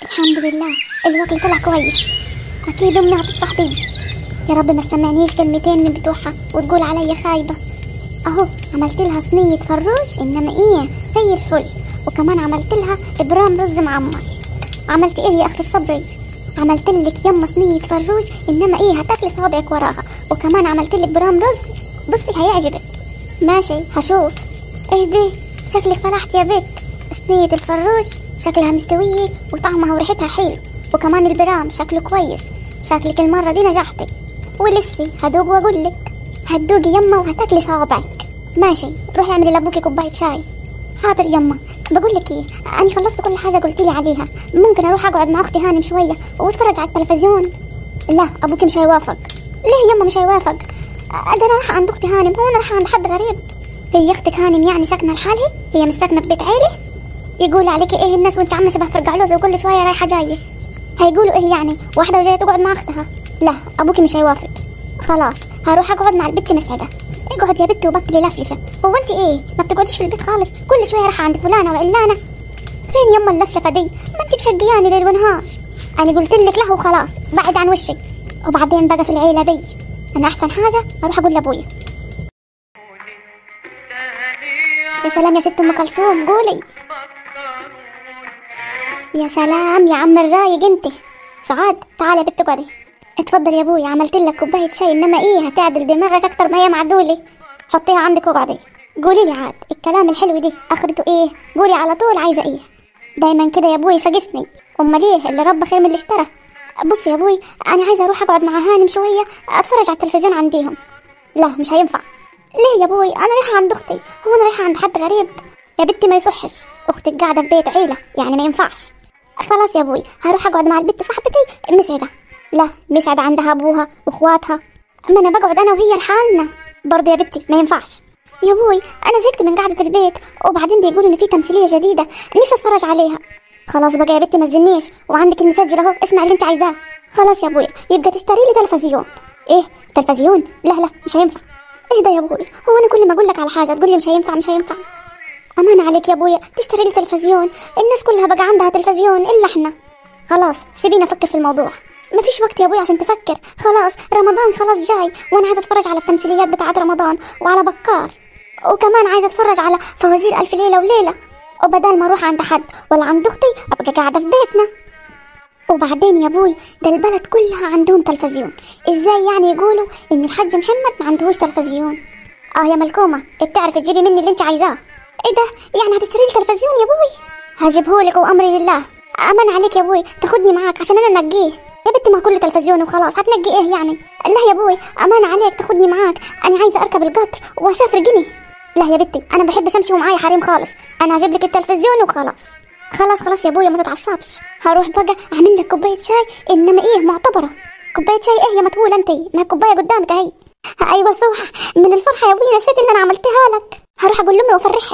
الحمد لله الوكل طلع كويس أكيد أمي هتفرح بي يا رب ما تسمعنيش كلمتين من بتوعها وتقول عليا خايبة أهو عملت لها صينية فروش إنما إيه زي الفل وكمان عملت لها إبرام رز معمر عملت إيه يا أخي الصبري عملت لك يما صينية فروش إنما إيه هتاكلي صوابعك وراها وكمان عملت لك برام رز بصي هيعجبك ماشي هشوف اهدي شكلك فلحت يا بت صينية الفروش شكلها مستوية وطعمها وريحتها حلو وكمان البرام شكله كويس شكلك المرة دي نجحتي ولسي هدوق واقول لك هتدوقي يما وهتاكلي صوابعك ماشي روحي اعملي لابوكي كوباية شاي حاضر يما بقول لك ايه انا خلصت كل حاجه قلت لي عليها ممكن اروح اقعد مع اختي هانم شويه واتفرج على التلفزيون لا ابوكي مش هيوافق ليه يما مش هيوافق ده انا رايحه عند اختي هانم هو انا رايحه عند حد غريب هي اختك هانم يعني ساكنه لحالها هي مش ساكنه في بيت عيله يقول عليكي ايه الناس وانت عامله شبه فرقع لوز وكل شويه رايحه جايه هيقولوا ايه يعني واحده وجايه تقعد مع اختها لا ابوكي مش هيوافق خلاص هروح اقعد مع البت مسعده اقعد يا بنتي وبطلي لفلفه هو انت ايه ما بتقعديش في البيت خالص كل شويه رايحه عند فلانه وعلانه فين يما اللفلفه دي ما انت مشقياني ليل ونهار انا قلت لك له وخلاص بعد عن وشي وبعدين بقى في العيله دي انا احسن حاجه اروح اقول لابويا يا سلام يا ست ام كلثوم قولي يا سلام يا عم الرايق انت سعاد تعالي يا بنت اقعدي اتفضل يا ابوي عملت لك كوبايه شاي انما ايه هتعدل دماغك اكتر ما هي معدوله حطيها عندك واقعدي قولي لي عاد الكلام الحلو ده اخرته ايه قولي على طول عايزه ايه دايما كده يا ابوي فقسني امال ايه اللي ربى خير من اللي اشترى بص يا ابوي انا عايزه اروح اقعد مع هانم شويه اتفرج على التلفزيون عنديهم لا مش هينفع ليه يا ابوي انا رايحه عند اختي هو انا رايحه عند حد غريب يا بنتي ما يصحش اختك قاعده في بيت عيله يعني ما ينفعش خلاص يا ابوي هروح اقعد مع البنت صاحبتي مسعده لا مسعده عندها ابوها واخواتها اما انا بقعد انا وهي لحالنا برضه يا بنتي ما ينفعش يا ابوي انا زهقت من قعده البيت وبعدين بيقولوا ان في تمثيليه جديده نفسي اتفرج عليها خلاص بقى يا بنتي ما تزنيش وعندك المسجل اهو اسمع اللي انت عايزاه خلاص يا ابوي يبقى تشتري لي تلفزيون ايه تلفزيون لا لا مش هينفع ايه ده يا ابوي هو انا كل ما اقول لك على حاجه تقول لي مش هينفع مش هينفع امان عليك يا ابويا تشتري لي تلفزيون الناس كلها بقى عندها تلفزيون الا احنا خلاص سيبيني افكر في الموضوع ما فيش وقت يا ابوي عشان تفكر خلاص رمضان خلاص جاي وانا عايزه اتفرج على التمثيليات بتاعت رمضان وعلى بكار وكمان عايزه اتفرج على فوازير الف ليله وليله وبدل ما اروح عند حد ولا عند اختي ابقى قاعده في بيتنا وبعدين يا ابوي ده البلد كلها عندهم تلفزيون ازاي يعني يقولوا ان الحاج محمد ما عندهوش تلفزيون اه يا ملكومه بتعرفي تجيبي مني اللي انت عايزاه ايه ده يعني هتشتري لي تلفزيون يا ابوي هجيبهولك وامري لله امان عليك يا ابوي تاخدني معاك عشان انا انقيه يا بنتي ما كله تلفزيون وخلاص هتنقي ايه يعني لا يا ابوي امان عليك تاخدني معاك انا عايزه اركب القطر واسافر جني لا يا بنتي انا بحبش امشي ومعايا حريم خالص انا هجيب لك التلفزيون وخلاص خلاص خلاص يا ابويا ما تتعصبش هروح بقى اعمل لك كوبايه شاي انما ايه معتبره كوبايه شاي ايه يا متهوله انت ما الكوبايه قدامك اهي ايوه صح من الفرحه يا ابويا نسيت ان انا عملتها لك هروح اقول لامي وافرحها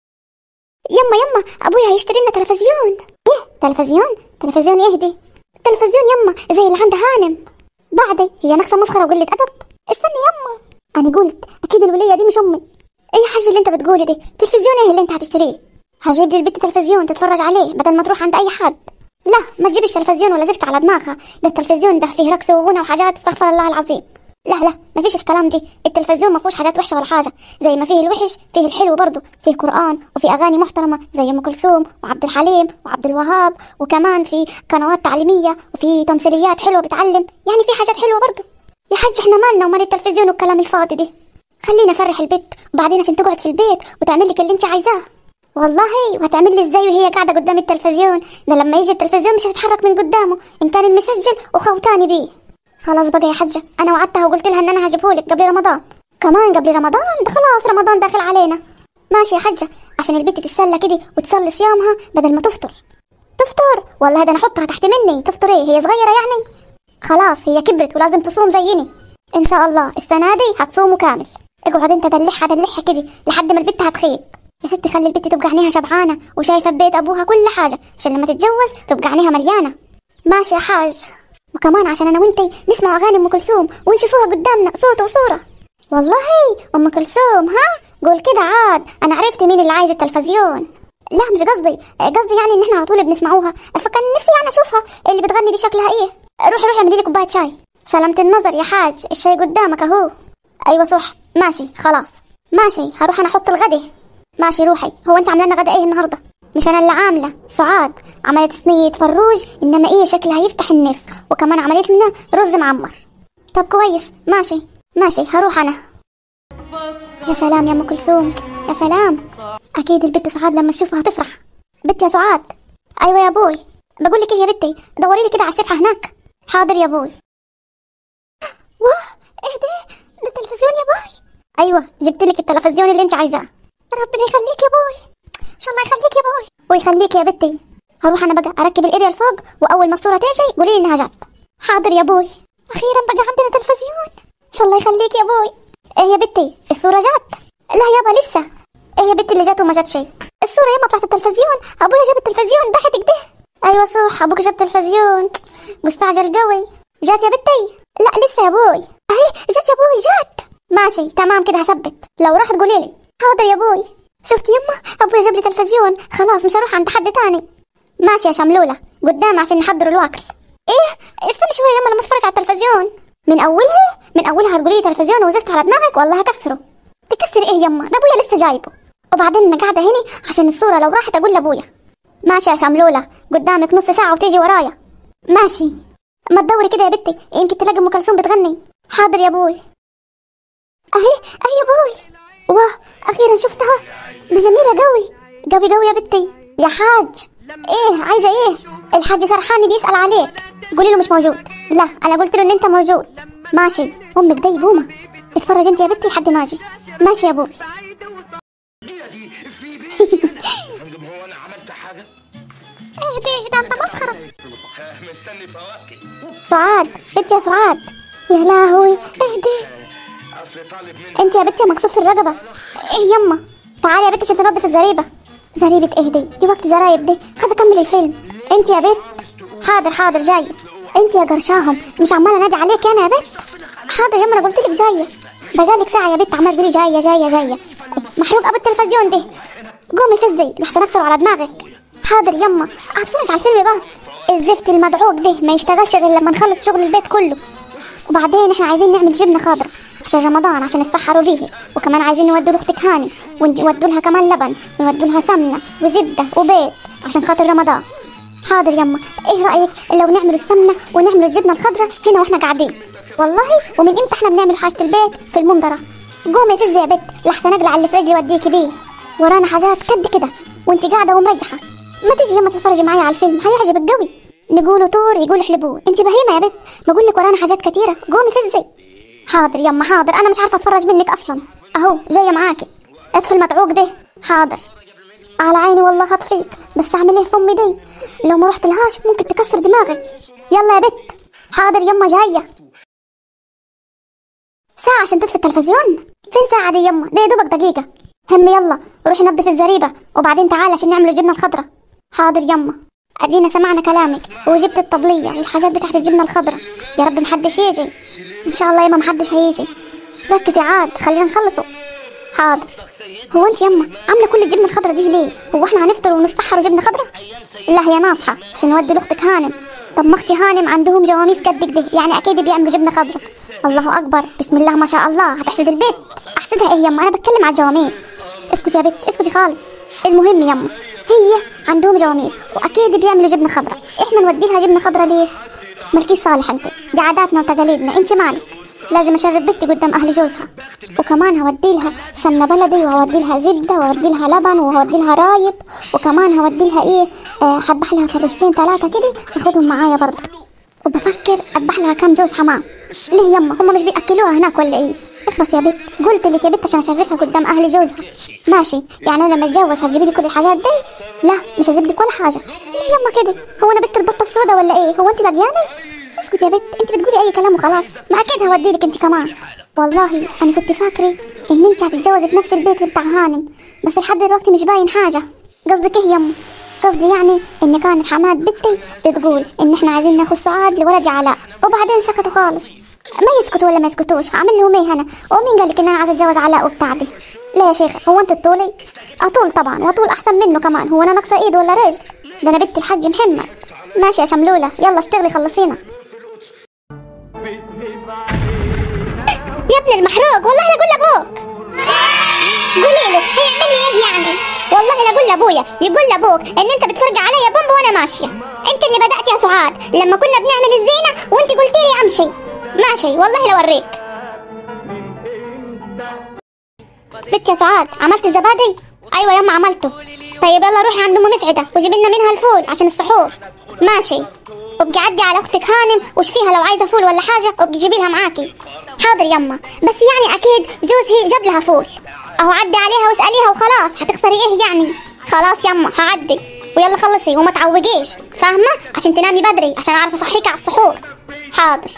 يما يما ابويا هيشتري لنا تلفزيون ايه تلفزيون تلفزيون ايه دي تلفزيون يما زي اللي عند هانم بعدي هي ناقصه مسخره وقله ادب استني يما انا قلت اكيد الوليه دي مش امي ايه يا حاج اللي انت بتقولي دي تلفزيون ايه اللي انت هتشتريه هجيب لي البنت تلفزيون تتفرج عليه بدل ما تروح عند اي حد لا ما تجيبش تلفزيون ولا زفت على دماغها ده التلفزيون ده فيه رقص وغنى وحاجات استغفر الله العظيم لا لا ما فيش الكلام دي التلفزيون ما فيهوش حاجات وحشه ولا حاجه زي ما فيه الوحش فيه الحلو برضه فيه قران وفي اغاني محترمه زي ام كلثوم وعبد الحليم وعبد الوهاب وكمان في قنوات تعليميه وفي تمثيليات حلوه بتعلم يعني في حاجات حلوه برضه يا حاج احنا مالنا ومال التلفزيون والكلام الفاضي ده خلينا افرح البيت وبعدين عشان تقعد في البيت وتعمل لك اللي انت عايزاه والله وهتعمل لي ازاي وهي قاعده قدام التلفزيون ده لما يجي التلفزيون مش هتتحرك من قدامه ان كان المسجل وخوتاني بيه خلاص بقى يا حجه انا وعدتها وقلت لها ان انا هجيبهولك قبل رمضان كمان قبل رمضان ده خلاص رمضان داخل علينا ماشي يا حجه عشان البنت تتسلى كده وتصلي صيامها بدل ما تفطر تفطر والله ده انا احطها تحت مني تفطر ايه هي صغيره يعني خلاص هي كبرت ولازم تصوم زيني ان شاء الله السنه دي هتصوموا كامل اقعد انت دلعها دلعها كده لحد ما البنت هتخيب يا ستي خلي البنت تبقى عينيها شبعانه وشايفه ببيت ابوها كل حاجه عشان لما تتجوز تبقى عينيها مليانه ماشي يا حاج وكمان عشان انا وانتي نسمع اغاني ام كلثوم ونشوفوها قدامنا صوت وصوره والله ام كلثوم ها قول كده عاد انا عرفت مين اللي عايز التلفزيون لا مش قصدي قصدي يعني ان احنا على طول بنسمعوها فكان نفسي يعني اشوفها اللي بتغني دي شكلها ايه روحي روحي اعملي لي كوبايه شاي سلامة النظر يا حاج الشاي قدامك اهو ايوه صح ماشي خلاص ماشي هروح انا احط الغدي ماشي روحي هو انت عامله لنا غدا ايه النهارده مش انا اللي عامله سعاد عملت صينيه فروج انما ايه شكلها يفتح النفس وكمان عملت لنا رز معمر طب كويس ماشي ماشي هروح انا يا سلام يا ام كلثوم يا سلام اكيد البت سعاد لما تشوفها هتفرح بنت يا سعاد ايوه يا ابوي بقول لك ايه يا بنتي دوري لي كده على السبحه هناك حاضر يا ابوي واه ايه ده ده التلفزيون يا ابوي ايوه جبت لك التلفزيون اللي انت عايزاه ربنا يخليك يا ابوي ان شاء الله يخليك يا ابوي ويخليك يا بنتي هروح انا بقى اركب الاريال فوق واول ما الصوره تيجي قولي لي انها جت حاضر يا ابوي اخيرا بقى عندنا تلفزيون ان شاء الله يخليك يا ابوي ايه يا بنتي الصوره جت لا يابا لسه ايه يا بنتي اللي جت وما جت شيء الصوره ياما بتاعت التلفزيون ابويا جاب التلفزيون بحت كده ايوه صح ابوك جاب تلفزيون مستعجل قوي جات يا بنتي لا لسه يا ابوي اهي جت يا ابوي جت ماشي تمام كده هثبت لو راحت قولي لي حاضر يا ابوي شفت يما ابويا جاب لي تلفزيون خلاص مش هروح عند حد تاني ماشي يا شملوله قدام عشان نحضر الواكل ايه استنى شويه يما لما اتفرج على التلفزيون من اولها من اولها هتقولي لي تلفزيون وزفت على دماغك والله هكسره تكسر ايه يما ده ابويا لسه جايبه وبعدين انا قاعده هنا عشان الصوره لو راحت اقول لابويا ماشي يا شملوله قدامك نص ساعه وتيجي ورايا ماشي ما تدوري كده يا بنتي يمكن تلاقي ام كلثوم بتغني حاضر يا ابوي اهي اهي يا ابوي واه اخيرا شفتها دي جميله قوي قوي قوي يا بنتي يا حاج ايه عايزه ايه الحاج سرحاني بيسال عليك قولي له مش موجود لا انا قلت له ان انت موجود ماشي امك دي بومه اتفرج انت يا بنتي لحد ما اجي ماشي يا ابوي دي في بيتي فندم هو انا عملت حاجه ايه دي ده انت مسخره ها، مستني فواكه سعاد بنتي يا سعاد يا لهوي ايه دي اصل طالب مني انت يا بنتي مكسوفة الرقبة ايه يما تعالي يا بنتي عشان تنظف الزريبة زريبة ايه دي دي وقت زرايب دي عايزة اكمل الفيلم انت يا بنت حاضر حاضر جاية انت يا قرشاهم مش عمالة انادي عليك انا يا بنت حاضر يما انا قلت لك جاية بقالك ساعة يا بنت عمالة تقولي جاية جاية جاية إيه، محروق ابو التلفزيون ده قومي فزي لحسن اكسره على دماغك حاضر يما هتفرج على الفيلم بس الزفت المدعوك ده ما يشتغلش غير لما نخلص شغل البيت كله وبعدين احنا عايزين نعمل جبنه خضراء عشان رمضان عشان يسحروا بيه وكمان عايزين نودوا لاختك هانم ونودوا لها كمان لبن ونودوا لها سمنه وزبده وبيض عشان خاطر رمضان حاضر يما ايه رايك لو نعمل السمنه ونعمل الجبنه الخضراء هنا واحنا قاعدين والله ومن امتى احنا بنعمل حاجه البيت في المنظره قومي فزي يا بت لحسن اقلع اللي في رجلي واديكي بيه ورانا حاجات قد كده وانت قاعده ومريحه ما تيجي يما تتفرجي معايا على الفيلم هيعجبك قوي نقولوا طور يقول حلبوه انت بهيمه يا بت بقول لك ورانا حاجات كتيره قومي فزي حاضر يما حاضر انا مش عارفه اتفرج منك اصلا اهو جايه معاكي اطفي المدعوق ده حاضر على عيني والله هطفيك بس اعمل ايه في امي دي لو ما رحت لهاش ممكن تكسر دماغي يلا يا بت حاضر يما جايه ساعة عشان تطفي التلفزيون فين ساعة دي يما ده يا دوبك دقيقة هم يلا روحي نظفي الزريبة وبعدين تعالي عشان نعمل الجبنة الخضراء حاضر يما ادينا سمعنا كلامك وجبت الطبلية والحاجات بتاعت الجبنة الخضراء يا رب محدش يجي ان شاء الله يما محدش هيجي ركزي عاد خلينا نخلصه حاضر هو انت يما عامله كل الجبنه الخضراء دي ليه هو احنا هنفطر ونسحر جبنه خضراء لا هي ناصحه عشان نودي لاختك هانم طب ما اختي هانم عندهم جواميس قد كده يعني اكيد بيعملوا جبنه خضراء الله اكبر بسم الله ما شاء الله هتحسد البيت احسدها ايه يما انا بتكلم على الجواميس اسكتي يا بت اسكتي خالص المهم يما هي عندهم جواميس واكيد بيعملوا جبنه خضراء احنا نودي لها جبنه خضراء ليه مالكيش صالح انت دي عاداتنا وتقاليدنا انت مالك لازم اشرب بنتي قدام اهل جوزها وكمان هودي لها سمنه بلدي وهودي لها زبده وهودي لها لبن وهودي لها رايب وكمان هودي لها ايه آه هذبح لها فرشتين ثلاثه كده اخدهم معايا برضه وبفكر اذبح لها كم جوز حمام ليه يما هم مش بياكلوها هناك ولا ايه اخرس يا بت قلت لك يا بت عشان اشرفها قدام اهل جوزها ماشي يعني انا لما اتجوز هتجيبي لي كل الحاجات دي لا مش هجيب لك ولا حاجه ليه يما كده هو انا بنت البطه السوداء ولا ايه هو انت لاقياني اسكت يا بت انت بتقولي اي كلام وخلاص ما اكيد هودي لك انت كمان والله انا كنت فاكره ان انت هتتجوزي في نفس البيت بتاع هانم بس لحد دلوقتي مش باين حاجه قصدك ايه يما قصدي يعني ان كانت حماد بنتي بتقول ان احنا عايزين ناخد سعاد لولدي علاء وبعدين سكتوا خالص ما يسكتوا ولا ما يسكتوش عامل لهم ايه انا ومين قال لك ان انا عايزه اتجوز علاء وبتاعتي لا يا شيخه هو انت طولي اطول طبعا واطول احسن منه كمان هو انا ناقصه ايد ولا رجل ده انا بنت الحاج محمد ماشي يا شملوله يلا اشتغلي خلصينا يا ابن المحروق والله لا اقول لابوك قولي له هيعمل لي ايه يعني والله لا اقول لابويا يقول لابوك ان انت بتفرج عليا بومب وانا ماشيه انت اللي بدات يا سعاد لما كنا بنعمل الزينه وانت قلت لي امشي ماشي والله لا اوريك بنت يا سعاد عملت الزبادي ايوه يما عملته طيب يلا روحي عند ام مسعده وجيبي لنا منها الفول عشان السحور ماشي ابقي عدي على اختك هانم وش فيها لو عايزه فول ولا حاجه ابقي جيبي لها معاكي حاضر يما بس يعني اكيد جوزي جاب لها فول اهو عدي عليها واساليها وخلاص هتخسري ايه يعني خلاص يما هعدي ويلا خلصي وما تعوجيش فاهمه عشان تنامي بدري عشان اعرف اصحيكي على السحور حاضر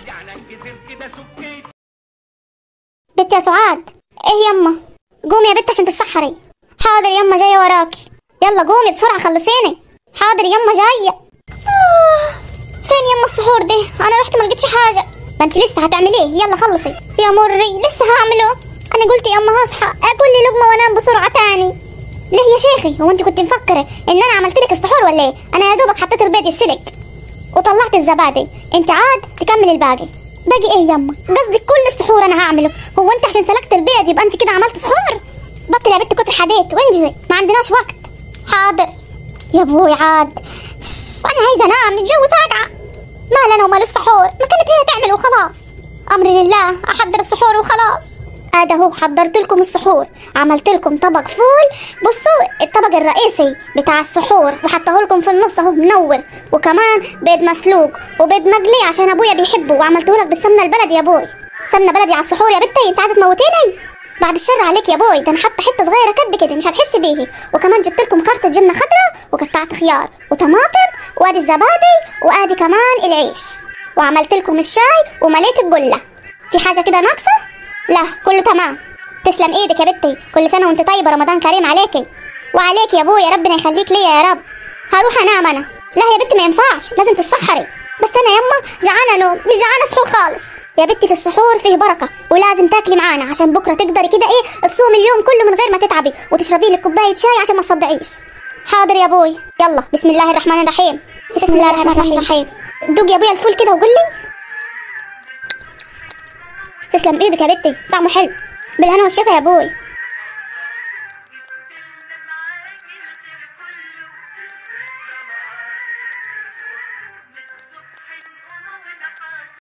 بنت يا سعاد ايه يما قومي يا بنت عشان تتسحري حاضر يما جايه وراكي يلا قومي بسرعه خلصيني حاضر يما جايه آه، فين يما السحور ده انا رحت ما لقيتش حاجه ما انت لسه هتعمليه يلا خلصي يا مري لسه هعمله انا قلت يما هصحى اكل لي لقمه وانام بسرعه تاني ليه يا شيخي هو انت كنت مفكره ان انا عملت لك السحور ولا ايه انا يا دوبك حطيت البيض يتسلق وطلعت الزبادي انت عاد تكمل الباقي باقي ايه يما قصدك كل السحور انا هعمله هو انت عشان سلقت البيض يبقى انت كده عملت سحور بطل يا بنت كتر حديت وانجزي ما عندناش وقت حاضر يا ابوي عاد انا عايزه انام الجو ساقعه ما لنا ومال السحور ما كانت هي تعمل وخلاص امري لله احضر السحور وخلاص هذا هو حضرت لكم السحور عملت لكم طبق فول بصوا الطبق الرئيسي بتاع السحور وحطه لكم في النص اهو منور وكمان بيض مسلوق وبيض مقلي عشان ابويا بيحبه وعملته لك بالسمنه البلدي يا ابوي سمنه بلدي على السحور يا بنتي انت عايزه تموتيني بعد الشر عليك يا بوي ده انا حاطه حته صغيره قد كده مش هتحسي بيه وكمان جبت لكم خرطه جبنه خضراء وقطعت خيار وطماطم وادي الزبادي وادي كمان العيش وعملت لكم الشاي ومليت الجله في حاجه كده ناقصه لا كله تمام تسلم ايدك يا بنتي كل سنه وانت طيبه رمضان كريم عليكي وعليك يا ابويا ربنا يخليك ليا يا رب هروح انام انا لا يا بنتي ما ينفعش لازم تتسحري بس انا يما جعانه نوم مش جعانه سحور خالص يا بنتي في السحور فيه بركه ولازم تاكلي معانا عشان بكره تقدري كده ايه تصومي اليوم كله من غير ما تتعبي وتشربي لك كوبايه شاي عشان ما تصدعيش حاضر يا ابوي يلا بسم الله الرحمن الرحيم بسم الله الرحمن الرحيم دوق يا ابويا الفول كده وقول لي تسلم ايدك يا بنتي طعمه حلو بالهنا والشفا يا ابوي